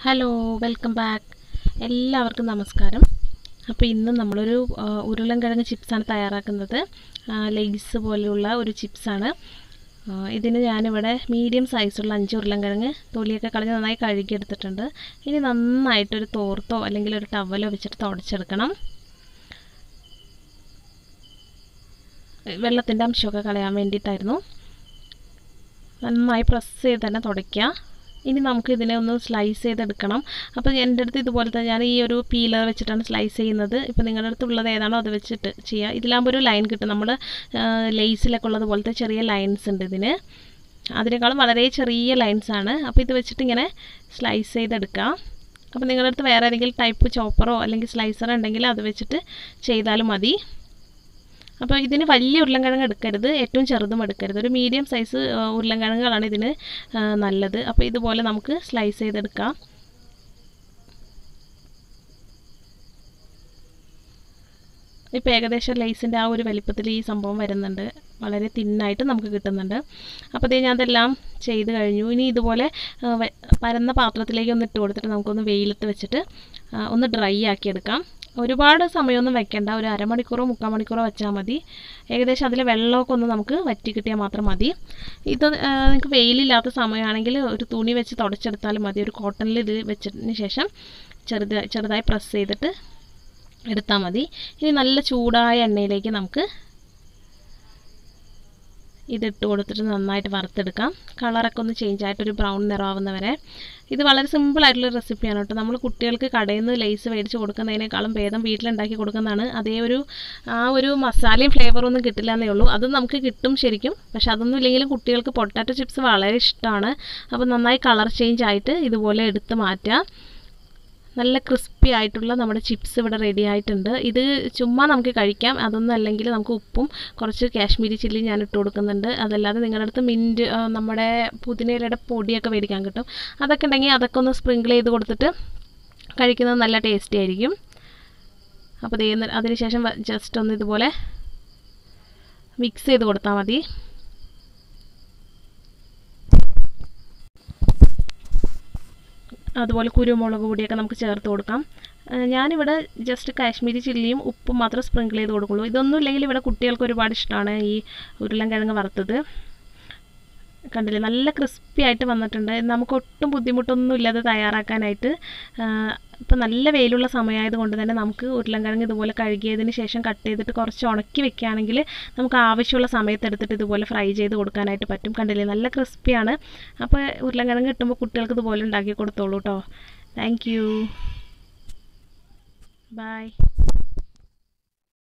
hello welcome back എല്ലാവർക്കും നമസ്കാരം അപ്പോൾ ഇന്ന് നമ്മളൊരു ആ, ഉരുളൻകിഴങ്ങ് ചിപ്സാണ് തയ്യാറാക്കുന്നത് ആ, ലെയ്സ് പോലെയുള്ള ഒരു ചിപ്സാണ് ആ, ഇതിന് ഞാനിവിടെ മീഡിയം സൈസുള്ള അഞ്ച് ഉരുളൻകിഴങ്ങ് തൊലിയൊക്കെ കളഞ്ഞ് നന്നായി കഴുകിയെടുത്തിട്ടുണ്ട് ഇനി നന്നായിട്ടൊരു തോർത്തോ അല്ലെങ്കിൽ ഒരു ടവലോ വെച്ചിട്ട് തുടച്ചെടുക്കണം വെള്ളത്തിൻ്റെ അംശമൊക്കെ കളയാൻ വേണ്ടിയിട്ടായിരുന്നു നന്നായി പ്രസ് ചെയ്ത് തന്നെ തുടയ്ക്കുക ഇനി നമുക്ക് ഇതിനെ ഒന്ന് സ്ലൈസ് ചെയ്തെടുക്കണം അപ്പോൾ എൻ്റെ അടുത്ത് ഇതുപോലത്തെ ഞാൻ ഈ ഒരു പീലർ വെച്ചിട്ടാണ് സ്ലൈസ് ചെയ്യുന്നത് ഇപ്പോൾ നിങ്ങളുടെ അടുത്തുള്ളത് ഏതാണോ അത് വെച്ചിട്ട് ചെയ്യുക ഇതിലാകുമ്പോൾ ഒരു ലൈൻ കിട്ടും നമ്മൾ ലേസിലൊക്കെ ഉള്ളത് പോലത്തെ ചെറിയ ലൈൻസ് ഉണ്ട് ഇതിന് അതിനേക്കാളും വളരെ ചെറിയ ലൈൻസ് ആണ് അപ്പോൾ ഇത് വെച്ചിട്ട് ഇങ്ങനെ സ്ലൈസ് ചെയ്തെടുക്കാം അപ്പോൾ നിങ്ങളുടെ അടുത്ത് വേറെ ഏതെങ്കിലും ടൈപ്പ് ചോപ്പറോ അല്ലെങ്കിൽ സ്ലൈസറോ ഉണ്ടെങ്കിൽ അത് വെച്ചിട്ട് ചെയ്താലും മതി അപ്പോൾ ഇതിന് വലിയ ഉരുളൻകിഴങ്ങ് എടുക്കരുത് ഏറ്റവും ചെറുതും എടുക്കരുത് ഒരു മീഡിയം സൈസ് ഉരുളൻകിഴങ്ങുകളാണ് ഇതിന് ആ, നല്ലത് അപ്പോൾ ഇതുപോലെ നമുക്ക് സ്ലൈസ് ചെയ്തെടുക്കാം ഇപ്പോൾ ഏകദേശം ലേസിൻ്റെ ആ ഒരു വലിപ്പത്തിൽ ഈ സംഭവം വരുന്നുണ്ട് വളരെ തിന്നായിട്ട് നമുക്ക് കിട്ടുന്നുണ്ട് അപ്പോൾ ഇതേ ഞാൻ അതെല്ലാം ചെയ്ത് കഴിഞ്ഞു ഇനി ഇതുപോലെ ആ, വെ- പരന്ന പാത്രത്തിലേക്ക് ഒന്ന് ഇട്ട് കൊടുത്തിട്ട് നമുക്കൊന്ന് വെയിലത്ത് വെച്ചിട്ട് ആ, ഒന്ന് ഡ്രൈ ആക്കി എടുക്കാം ഒരുപാട് സമയമൊന്നും വെക്കേണ്ട ഒരു അരമണിക്കൂറോ മുക്കാൽ മണിക്കൂറോ വെച്ചാൽ മതി ഏകദേശം അതിലെ വെള്ളമൊക്കെ ഒന്ന് നമുക്ക് വറ്റി കിട്ടിയാൽ മാത്രം മതി ഇത് ആ, നിങ്ങൾക്ക് വെയിലില്ലാത്ത സമയമാണെങ്കിൽ ഒരു തുണി വെച്ച് തുടച്ചെടുത്താലും മതി ഒരു കോട്ടണിൽ ഇത് വെച്ചതിന് ശേഷം ചെറുത് ചെറുതായി പ്രസ് ചെയ്തിട്ട് എടുത്താൽ മതി ഇനി നല്ല ചൂടായ എണ്ണയിലേക്ക് നമുക്ക് ഇതിട്ട് കൊടുത്തിട്ട് നന്നായിട്ട് വറുത്തെടുക്കാം കളറൊക്കെ ഒന്ന് ചേഞ്ച് ആയിട്ട് ഒരു ബ്രൗൺ നിറമാവുന്നവരെ ഇത് വളരെ സിമ്പിൾ ആയിട്ടുള്ള റെസിപ്പിയാണ് കേട്ടോ നമ്മൾ കുട്ടികൾക്ക് കടയിൽ നിന്ന് ലേസ് മേടിച്ച് കൊടുക്കുന്നതിനേക്കാളും ഭേദം വീട്ടിലുണ്ടാക്കി കൊടുക്കുന്നതാണ് അതേ ഒരു ആ ഒരു മസാലയും ഫ്ലേവറും ഒന്നും കിട്ടില്ല എന്നേ ഉള്ളൂ അത് നമുക്ക് കിട്ടും ശരിക്കും പക്ഷെ അതൊന്നും ഇല്ലെങ്കിലും കുട്ടികൾക്ക് പൊട്ടാറ്റോ ചിപ്സ് വളരെ ഇഷ്ടമാണ് അപ്പോൾ നന്നായി കളർ ചേഞ്ച് ആയിട്ട് ഇതുപോലെ എടുത്ത് മാറ്റാം നല്ല ക്രിസ്പി ആയിട്ടുള്ള നമ്മുടെ ചിപ്സ് ഇവിടെ റെഡി ആയിട്ടുണ്ട് ഇത് ചുമ്മാ നമുക്ക് കഴിക്കാം അതൊന്നും അല്ലെങ്കിൽ നമുക്ക് ഉപ്പും കുറച്ച് കാശ്മീരി ചില്ലി ഞാൻ ഇട്ട് കൊടുക്കുന്നുണ്ട് അതല്ലാതെ നിങ്ങളുടെ അടുത്ത് മിൻറ്റ് ആ, നമ്മുടെ പുതിനയിലയുടെ പൊടിയൊക്കെ മേടിക്കാൻ കിട്ടും അതൊക്കെ ഉണ്ടെങ്കിൽ അതൊക്കെ ഒന്ന് സ്പ്രിങ്കിൾ ചെയ്ത് കൊടുത്തിട്ട് കഴിക്കുന്നത് നല്ല ടേസ്റ്റി ആയിരിക്കും അപ്പോൾ ദേ ന- അതിനുശേഷം ജസ്റ്റ് ഒന്ന് ഇതുപോലെ മിക്സ് ചെയ്ത് കൊടുത്താൽ മതി അതുപോലെ കുരുമുളക് പൊടിയൊക്കെ നമുക്ക് ചേർത്ത് കൊടുക്കാം ആ, ഞാനിവിടെ ജസ്റ്റ് കാശ്മീരി ചില്ലിയും ഉപ്പും മാത്രം സ്പ്രിങ്കിൾ ചെയ്ത് കൊടുക്കുള്ളൂ ഇതൊന്നും ഇല്ലെങ്കിൽ ഇവിടെ കുട്ടികൾക്ക് ഒരുപാട് ഇഷ്ടമാണ് ഈ ഉരുളൻകിഴങ്ങ് വറുത്തത് കണ്ടില്ലേ നല്ല ക്രിസ്പി ആയിട്ട് വന്നിട്ടുണ്ട് നമുക്ക് ഒട്ടും ബുദ്ധിമുട്ടൊന്നും ഇല്ലാതെ തയ്യാറാക്കാനായിട്ട് ഇപ്പം നല്ല വെയിലുള്ള സമയമായത് കൊണ്ട് തന്നെ നമുക്ക് ഉരുളൻകിഴങ്ങ് ഇതുപോലെ കഴുകിയതിന് ശേഷം കട്ട് ചെയ്തിട്ട് കുറച്ച് ഉണക്കി വെക്കുകയാണെങ്കിൽ നമുക്ക് ആവശ്യമുള്ള സമയത്ത് എടുത്തിട്ട് ഇതുപോലെ ഫ്രൈ ചെയ്ത് കൊടുക്കാനായിട്ട് പറ്റും കണ്ടില്ലേ നല്ല ക്രിസ്പിയാണ് അപ്പോൾ ഉരുളൻകിഴങ്ങ് കിട്ടുമ്പോൾ കുട്ടികൾക്ക് ഇതുപോലെ ഉണ്ടാക്കി കൊടുത്തോളൂ കേട്ടോ താങ്ക് യു ബൈ